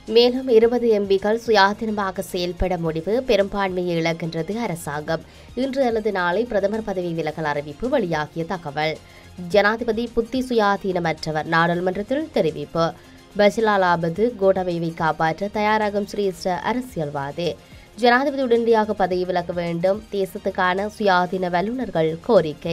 மேலும் இருபது எம்பிக்கள் சுயாதீனமாக செயல்பட முடிவு பெரும்பான்மையை இழக்கின்றது அரசாங்கம் இன்று அல்லது நாளை பிரதமர் பதவி விலகல் அறிவிப்பு வெளியாகிய தகவல் ஜனாதிபதி புத்தி சுயாதீனமற்றவர் நாடாளுமன்றத்தில் தெரிவிப்பு பசிலாலாபது கோடவைவை காப்பாற்ற தயாராகும் சிரேஷ்ட அரசியல்வாதி ஜனாதிபதி உடனடியாக பதவி விலக வேண்டும் தேசத்துக்கான சுயாதீன வல்லுநர்கள் கோரிக்கை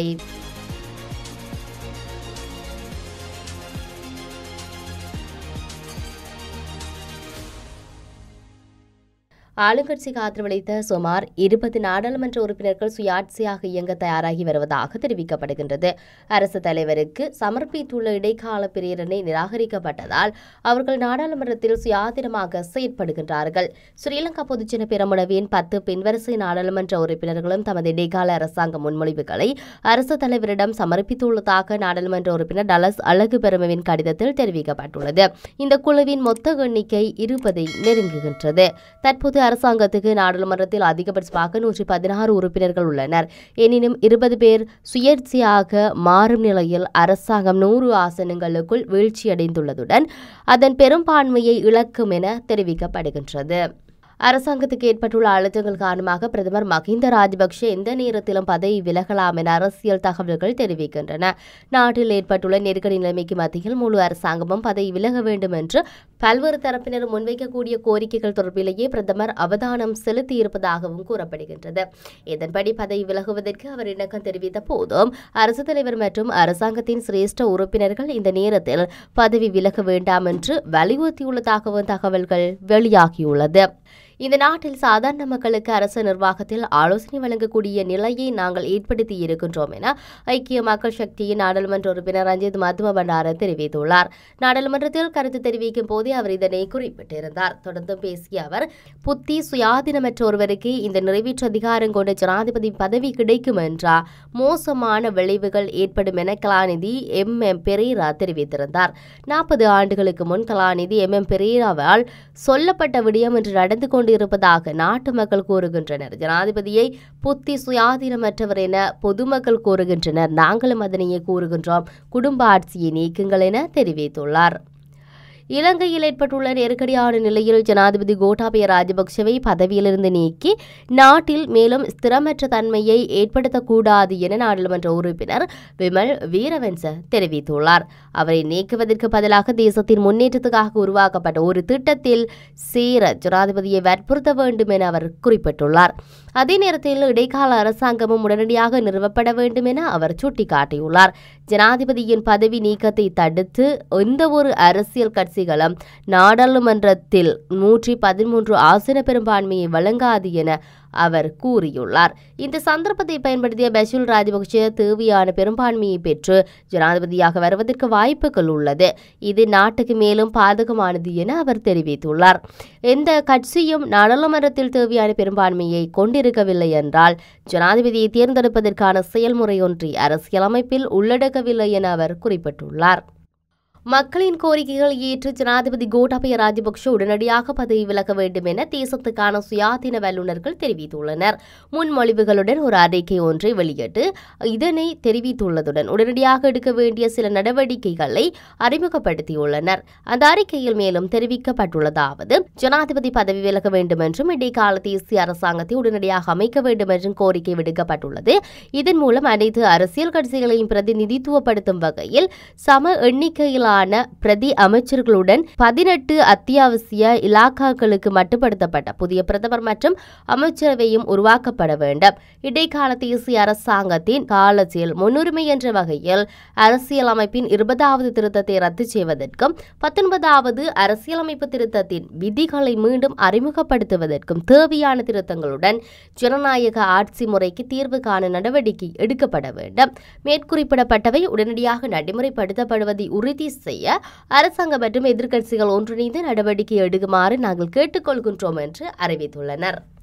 ஆளுங்கட்சிக்கு ஆதரவளித்த சுமார் இருபது நாடாளுமன்ற உறுப்பினர்கள் சுயாட்சியாக இயங்க தயாராகி வருவதாக தெரிவிக்கப்படுகின்றது அரசு தலைவருக்கு சமர்ப்பித்துள்ள இடைக்கால பிரேரணை நிராகரிக்கப்பட்டதால் அவர்கள் நாடாளுமன்றத்தில் சுயாதீனமாக செயற்படுகின்றார்கள் ஸ்ரீலங்கா பொதுஜன பெரமுனவின் பத்து பின்வரிசை நாடாளுமன்ற உறுப்பினர்களும் தமது இடைக்கால அரசாங்க முன்மொழிவுகளை அரசு தலைவரிடம் சமர்ப்பித்துள்ளதாக நாடாளுமன்ற உறுப்பினர் டலஸ் அழகு பெருமவின் கடிதத்தில் தெரிவிக்கப்பட்டுள்ளது இந்த குழுவின் மொத்த எண்ணிக்கை இருபதை நெருங்குகின்றது தற்போது அரசாங்கத்துக்கு நாடாளுமன்றத்தில் அதிகபட்சமாக நூற்றி பதினாறு உறுப்பினர்கள் உள்ளனர் எனினும் இருபது பேர் சுயேட்சையாக மாறும் நிலையில் அரசாங்கம் நூறு ஆசனங்களுக்குள் வீழ்ச்சியடைந்துள்ளதுடன் அதன் பெரும்பான்மையை இழக்கும் என தெரிவிக்கப்படுகின்றது அரசாங்கத்துக்கு ஏற்பட்டுள்ள அழுத்தங்கள் காரணமாக பிரதமர் மஹிந்த ராஜபக்ஷ எந்த நேரத்திலும் பதவி விலகலாம் என அரசியல் தகவல்கள் தெரிவிக்கின்றன நாட்டில் ஏற்பட்டுள்ள நெருக்கடி நிலைமைக்கு மத்தியில் முழு அரசாங்கமும் பதவி விலக வேண்டும் என்று பல்வேறு தரப்பினரும் முன்வைக்கக்கூடிய கோரிக்கைகள் தொடர்பிலேயே பிரதமர் அவதானம் செலுத்தியிருப்பதாகவும் கூறப்படுகின்றது இதன்படி பதவி விலகுவதற்கு அவர் இணக்கம் தெரிவித்த போதும் அரசு தலைவர் மற்றும் அரசாங்கத்தின் சிரேஷ்ட உறுப்பினர்கள் இந்த நேரத்தில் பதவி விலக வேண்டாம் என்று வலியுறுத்தியுள்ளதாகவும் தகவல்கள் வெளியாகியுள்ளது இந்த நாட்டில் சாதாரண மக்களுக்கு அரசு நிர்வாகத்தில் ஆலோசனை வழங்கக்கூடிய நிலையை நாங்கள் ஏற்படுத்தி இருக்கின்றோம் என ஐக்கிய மக்கள் சக்தியின் நாடாளுமன்ற உறுப்பினர் ரஞ்சித் மதும பண்டார தெரிவித்துள்ளார் நாடாளுமன்றத்தில் கருத்து தெரிவிக்கும் போதே அவர் இதனை குறிப்பிட்டிருந்தார் தொடர்ந்து பேசிய அவர் புத்தி சுயாதீனமற்ற ஒருவருக்கு இந்த நிறைவேற்று அதிகாரம் கொண்ட ஜனாதிபதி பதவி கிடைக்கும் என்றார் மோசமான விளைவுகள் ஏற்படும் என கலாநிதி எம் எம் பெரேரா தெரிவித்திருந்தார் நாற்பது ஆண்டுகளுக்கு முன் கலாநிதி எம் எம் பெரேராவால் சொல்லப்பட்ட விடயம் என்று நடந்து கொண்டிருப்பதாக நாட்டு மக்கள் கூறுகின்றனர் ஜனாதிபதியை புத்தி சுயாதீனமற்றவர் என பொதுமக்கள் கூறுகின்றனர் நாங்களும் அதனையே கூறுகின்றோம் குடும்ப ஆட்சியை நீக்குங்கள் என தெரிவித்துள்ளார் இலங்கையில் ஏற்பட்டுள்ள நெருக்கடியான நிலையில் ஜனாதிபதி கோட்டாபய ராஜபக்சவை பதவியிலிருந்து நீக்கி நாட்டில் மேலும் ஸ்திரமற்ற தன்மையை ஏற்படுத்தக்கூடாது என நாடாளுமன்ற உறுப்பினர் விமல் வீரவன்ச தெரிவித்துள்ளார் அவரை நீக்குவதற்கு பதிலாக தேசத்தின் முன்னேற்றத்துக்காக உருவாக்கப்பட்ட ஒரு திட்டத்தில் சேர ஜனாதிபதியை வற்புறுத்த வேண்டும் என அவர் குறிப்பிட்டுள்ளார் அதே நேரத்தில் இடைக்கால அரசாங்கமும் உடனடியாக நிறுவப்பட வேண்டும் என அவர் சுட்டிக்காட்டியுள்ளார் ஜனாதிபதியின் பதவி நீக்கத்தை தடுத்து எந்த ஒரு அரசியல் கட்சிகளும் நாடாளுமன்றத்தில் நூற்றி பதிமூன்று ஆசன பெரும்பான்மையை வழங்காது என அவர் கூறியுள்ளார் இந்த சந்தர்ப்பத்தை பயன்படுத்திய பஷீல் ராஜபக்ஷ தேவையான பெரும்பான்மையை பெற்று ஜனாதிபதியாக வருவதற்கு வாய்ப்புகள் உள்ளது இது நாட்டுக்கு மேலும் பாதகமானது என அவர் தெரிவித்துள்ளார் எந்த கட்சியும் நாடாளுமன்றத்தில் தேவையான பெரும்பான்மையை கொண்டிருக்கவில்லை என்றால் ஜனாதிபதியை தேர்ந்தெடுப்பதற்கான செயல்முறை ஒன்றை அரசியலமைப்பில் உள்ளடக்கவில்லை என அவர் குறிப்பிட்டுள்ளார் மக்களின் கோரிக்கைகளை ஏற்று ஜனாதிபதி கோட்டாபய ராஜபக்ஷ உடனடியாக பதவி விலக வேண்டும் என தேசத்துக்கான சுயாதீன வல்லுநர்கள் தெரிவித்துள்ளனர் முன்மொழிவுகளுடன் ஒரு அறிக்கை ஒன்றை வெளியிட்டு இதனை தெரிவித்துள்ளதுடன் உடனடியாக எடுக்க வேண்டிய சில நடவடிக்கைகளை அறிமுகப்படுத்தியுள்ளனர் அந்த அறிக்கையில் மேலும் தெரிவிக்கப்பட்டுள்ளதாவது ஜனாதிபதி பதவி விலக வேண்டும் என்றும் இடைக்கால தேசிய அரசாங்கத்தை உடனடியாக அமைக்க வேண்டும் என்றும் கோரிக்கை விடுக்கப்பட்டுள்ளது இதன் மூலம் அனைத்து அரசியல் கட்சிகளையும் பிரதிநிதித்துவப்படுத்தும் வகையில் சம எண்ணிக்கையிலான பிரதி அமைச்சர்களுடன் பதினெட்டு அத்தியாவசிய இலாக்காக்களுக்கு மட்டுப்படுத்தப்பட்ட புதிய பிரதமர் மற்றும் அமைச்சரவையும் உருவாக்கப்பட வேண்டும் இடைக்கால தேசிய அரசாங்கத்தின் காலத்தில் முன்னுரிமை என்ற வகையில் அரசியல் அமைப்பின் இருபதாவது திருத்தத்தை ரத்து செய்வதற்கும் பத்தொன்பதாவது அரசியலமைப்பு திருத்தத்தின் விதிகளை மீண்டும் அறிமுகப்படுத்துவதற்கும் தேவையான திருத்தங்களுடன் ஜனநாயக ஆட்சி முறைக்கு தீர்வு காண நடவடிக்கை எடுக்கப்பட வேண்டும் மேற்குறிப்பிடப்பட்டவை உடனடியாக நடைமுறைப்படுத்தப்படுவதை உறுதி செய்ய அரசாங்கம் மற்றும் எதிர்க்கட்சிகள் ஒன்றிணைந்து நடவடிக்கை எடுக்குமாறு நாங்கள் கேட்டுக்கொள்கின்றோம் என்று அறிவித்துள்ளனர்